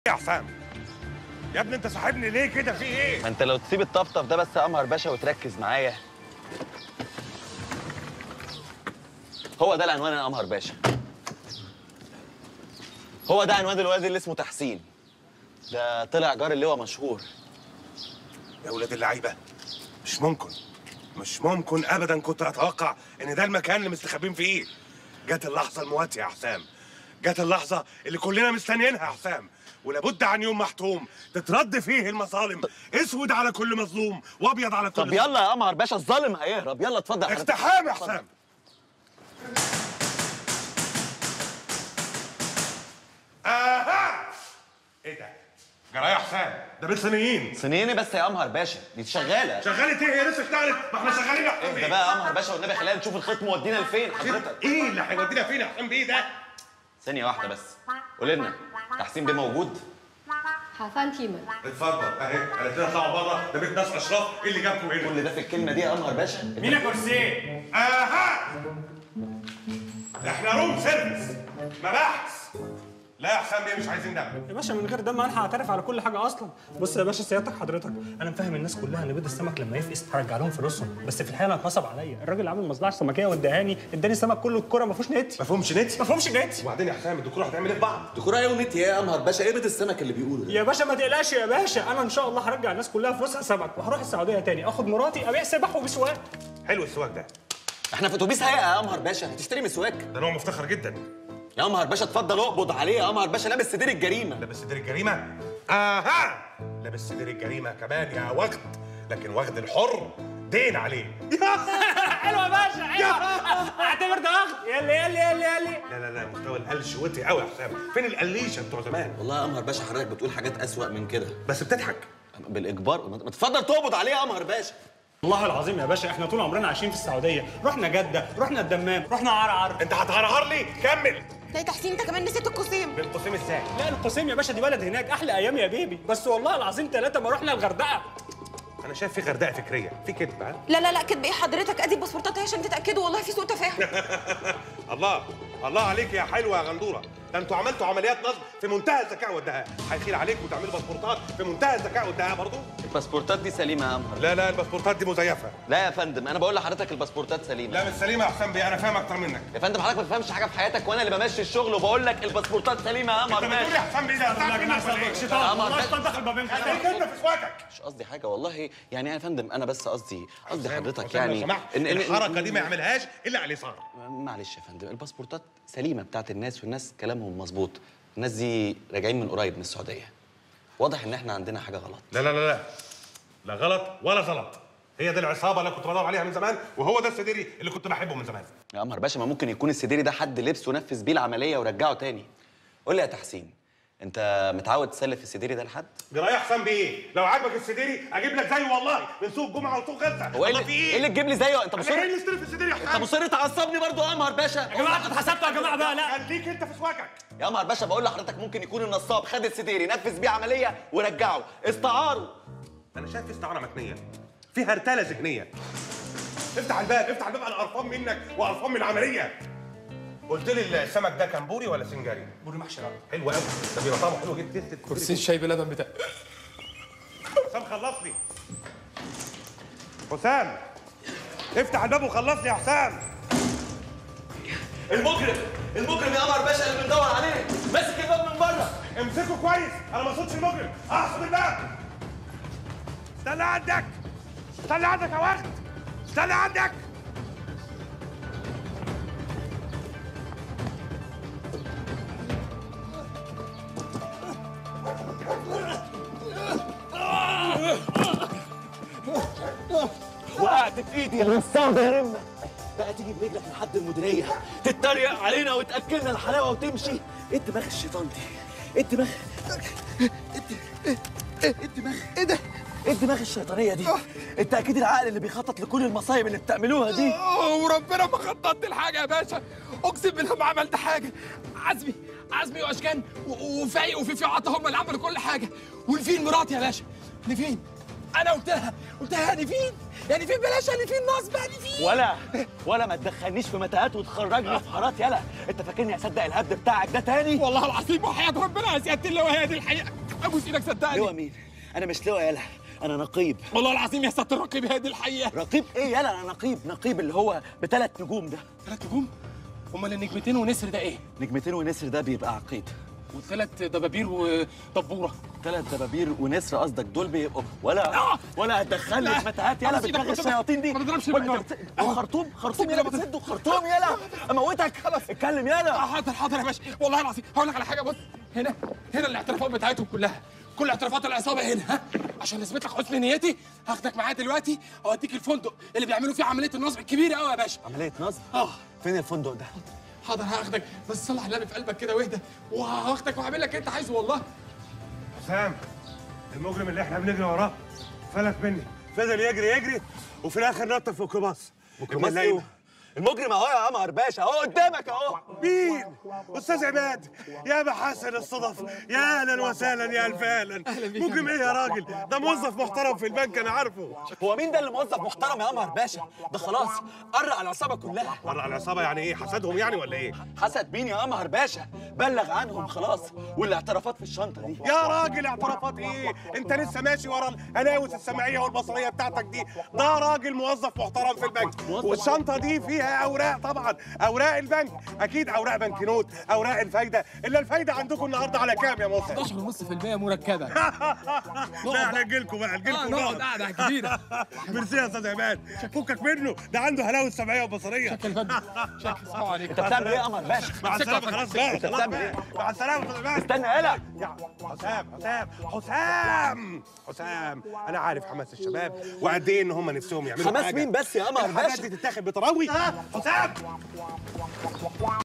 يا حسام يا ابني انت صاحبني ليه كده في ايه ما انت لو تسيب الطفطف ده بس يا قمر باشا وتركز معايا هو ده العنوان يا قمر باشا هو ده عنوان الواد اللي اسمه تحسين ده طلع جار اللواء مشهور يا ولاد اللعيبه مش ممكن مش ممكن ابدا كنت اتوقع ان ده المكان اللي مستخبين فيه جت اللحظه المواتيه يا حسام جت اللحظه اللي كلنا مستنيينها يا حسام ولابد عن يوم محتوم تترد فيه المظالم اسود على كل مظلوم وابيض على كل طب يلا يا قمر باشا الظالم هيهرب يلا اتفضل حضرتك. اقتحام يا حسام اها ايه ده جرى يا حسام ده بيت صينيين صينيني بس يا قمر باشا دي شغاله شغالة ايه هي لسه اشتغلت ما احنا شغالين يا حسام ده بقى يا قمر باشا والنبي خلينا نشوف الخيط مودينا لفين حضرتك ايه اللي هيودينا فين يا حسام بيه ده ثانيه واحده بس قول لنا تحسين بيه موجود 好，三体们。 اتفضل اهي قالت لنا اطلعوا بره ده بيت ناس اشراف ايه اللي جابكم هنا كل ده في الكلمه دي يا قمر باشا مين يا كرسي؟ اها احنا روم سيرفيس مباحث لا يا حسام بيه مش عايزين دم يا باشا من غير دم انا هعترف على كل حاجه اصلا بص يا باشا سيادتك حضرتك انا مفهم الناس كلها ان بيض السمك لما يفقس هرجع لهم فلوسهم بس في الحقيقه انا اتنصب عليا الراجل اللي عامل مصلحه سمكيه واداني اداني سمك كله الكوره ما فيهوش نت ما فهمش نت ما فهمش نت وبعدين يا حسام الدكتور هتعمل ايه في بعض دكتور ايه ونت يا قمر باشا ايه بيت السمك اللي بيقولوا ده يا باشا ما تقلقش يا باشا انا ان شاء الله هرجع الناس كلها فلوسها سمك وهروح السعوديه تاني اخد مراتي ابيع سبح وبسواق حلو السواك ده احنا في اتوبيس هيئه يا قمر باشا هتشتري مسواك ده نوع مفتخر جدا يا قمر باشا اتفضل اقبض عليه يا قمر باشا لابس سدير الجريمه لابس سدير الجريمه اها لابس سدير الجريمه كمان يا وقت لكن وغد الحر دين عليه حلو يا باشا حلو اعتبر ده واخد يلي يلي يلي يلي لا لا لا مستوى القلش وطي قوي يا حسام فين القليشه بتوع زمان والله يا قمر باشا حضرتك بتقول حاجات اسوأ من كده بس بتضحك بالاجبار ما تفضل تقبض عليه يا قمر باشا والله العظيم يا باشا احنا طول عمرنا عايشين في السعوديه رحنا جده رحنا الدمام رحنا عرعر انت هتهرهر لي كمل لا يا تحسين انت كمان نسيت القسيم بين قوسين ازاي لا القسيم يا باشا دي بلد هناك احلى ايام يا بيبي بس والله العظيم ثلاثه ما رحنا الغردقه انا شايف في غردقه فكريه في كذب ها لا لا لا كدب ايه حضرتك ادي الباسبورتات اهي عشان تتاكدوا والله في سوء تفاهم الله الله عليك يا حلوه يا غندوره ده انتوا عملتوا عمليات نصب في منتهى الذكاء والدهاء هيخيل عليكم وتعملوا باسبورتات في منتهى الذكاء والدهاء برضه الباسبورتات دي سليمه يا قمر لا لا الباسبورتات دي مزيفه لا يا فندم انا بقول لحضرتك الباسبورتات سليمه لا مش سليمه يا حسام بيه انا فاهم اكتر منك يا فندم حضرتك ما بتفهمش حاجه في حياتك وانا اللي بمشي الشغل وبقول لك الباسبورتات سليمه يا قمر انت بتقول يا باشا حسام بيه ده هتعرف منك ولا ايه؟ شيطان عمر، والله ده- شيطان دخل ما بينكم خليك انت في سواكك مش قصدي حاجه والله يعني يا فندم انا بس قصدي قصدي حضرتك حسام لو يعني سمحت الحركه دي ما يعملهاش الا على اليسار معلش يا فندم الباسبورتات سليمه بتاعت الناس والناس كلامهم مظبوط الناس دي راجعين من قريب من السعوديه واضح ان احنا عندنا حاجه غلط لا لا لا لا لا غلط ولا غلط هي دي العصابه اللي كنت بدور عليها من زمان وهو ده السديري اللي كنت بحبه من زمان يا قمر باشا ما ممكن يكون السديري ده حد لبسه ونفذ بيه العمليه ورجعه تاني قول لي يا تحسين انت متعود تسلف السديري ده لحد جرايه حسام بيه لو عاجبك السديري اجيب لك زيه والله من سوق الجمعه وسوق غزه هو ايه والله اللي, في ايه اللي تجيب لي زيه انت انا مصر جاي اللي استلف السديري يا انت حسام مصر تعصبني برضو يا قمر باشا يا جماعه انتوا اتحسبتوا يا جماعه بقى لا خليك انت في سواكك يا قمر باشا بقول لحضرتك ممكن يكون النصاب خد السديري نفذ بيه عمليه ورجعه استعاره انا شايف في استعاره متنيه في هرتله ذهنيه افتح الباب افتح الباب انا قرفان منك وقرفان من العمليه قلت لي السمك ده كان بوري ولا سنجاري؟ بوري محشي رأي. حلو قوي ده بيبقى طعمه حلو جدا كرسي الشاي بلبن بتاعي حسام خلصني حسام افتح الباب وخلصني يا حسام المجرم المجرم يا قمر باشا اللي بندور عليه ماسك الباب من بره امسكه كويس انا ما اقصدش المجرم اقصد الباب استنى عندك استنى عندك يا وقت استنى عندك وقعت في ايدي يا نصاب يا رمة بقى تيجي برجلك لحد المديريه تتريق علينا وتاكلنا الحلاوه وتمشي ايه الدماغ الشيطان دي ايه الدماغ ايه الدماغ ايه ده ايه الدماغ الشيطانيه دي انت اكيد العقل اللي بيخطط لكل المصايب اللي بتعملوها دي أوه، وربنا ما خططت لحاجه يا باشا اقسم بالله ما عملت حاجه عزمي عزمي واشكان و- وفايق وفيفي وعطا هم اللي عملوا كل حاجه ونفين مراتي يا باشا نفين انا قلت لها قلت لها يا نفين يعني فين بلاشه اللي فيه النصب يعني فيه ولا ولا ما تدخلنيش في متاهات وتخرجني في حارات يلا انت فاكرني اصدق الهبد بتاعك ده تاني والله العظيم وحياه ربنا يا سياده اللواء هي دي الحقيقه ابوس ايدك لواء صدقني مين انا مش لواء يلا انا نقيب والله العظيم يا سياده الرقيب هي دي الحقيقه رقيب ايه يلا انا نقيب نقيب اللي هو بثلاث نجوم ده ثلاث نجوم امال النجمتين ونسر ده ايه نجمتين ونسر ده بيبقى عقيد وثلاث دبابير ودبوره ثلاث دبابير ونسر قصدك دول بيبقوا ولا آه! ولا هتدخلني لا. في متاهات يلا أبوس إيدك، بتلغي ما تضرب- الشياطين دي ما تضربش وأنت بالنار. بت- خرطوم خرطوم سيبني يلا بقى. بتسده خرطوم يلا اموتك خلاص اتكلم آه، يلا حاضر حاضر يا باشا والله العظيم هقول لك على حاجه بص هنا هنا الاعترافات بتاعتهم كلها كل اعترافات العصابه هنا ها عشان اثبت لك حسن نيتي هاخدك معايا دلوقتي اوديك الفندق اللي بيعملوا فيه عمليه النصب الكبيره قوي يا باشا عمليه نصب اه فين الفندق ده حاضر هاخدك بس صلح النبي في قلبك كده واهدى وهاخدك وهعمل لك اللي انت عايزه والله حسام المجرم اللي احنا بنجري وراه فلت مني فضل يجري يجري وفي الاخر نط في ميكروباص ابن بس اللعيبة. إيه؟ المجرم اهو يا قمر باشا اهو قدامك اهو مين؟ استاذ عماد يا محاسن الصدف يا اهلا وسهلا يا الف اهلا بيك. مجرم ايه يا راجل ده موظف محترم في البنك انا عارفه هو مين ده اللي موظف محترم يا قمر باشا ده خلاص قرع العصابه كلها مرة على العصابه يعني ايه حسدهم يعني ولا ايه حسد مين يا قمر باشا بلغ عنهم خلاص والاعترافات في الشنطه دي يا راجل اعترافات ايه انت لسه ماشي ورا الهلاوس السمعيه والبصريه بتاعتك دي ده راجل موظف محترم في البنك والشنطه دي فيها اوراق طبعا اوراق البنك اكيد اوراق بنكنوت اوراق الفايده الا الفايده عندكم النهارده على كام يا موسى 11.5% مركبه لا احنا نجيلكم بقى آه، نجيلكم نقعد قعده كبيره ميرسي يا استاذ عماد فكك منه ده عنده هلاوس سمعيه وبصريه شكل فندم شكل السلام عليكم انت بتعمل ايه يا قمر باشا مع السلامه خلاص بقى انت خلاص بتعمل بقى. ايه؟ مع السلامه يا استاذ عماد استنى يلا يا حسام حسام حسام حسام انا عارف حماس الشباب وقد ايه ان هم نفسهم يعملوا حماس حاجة. مين بس يا قمر الحاجات باشا دي تتاخد بتراوي حسام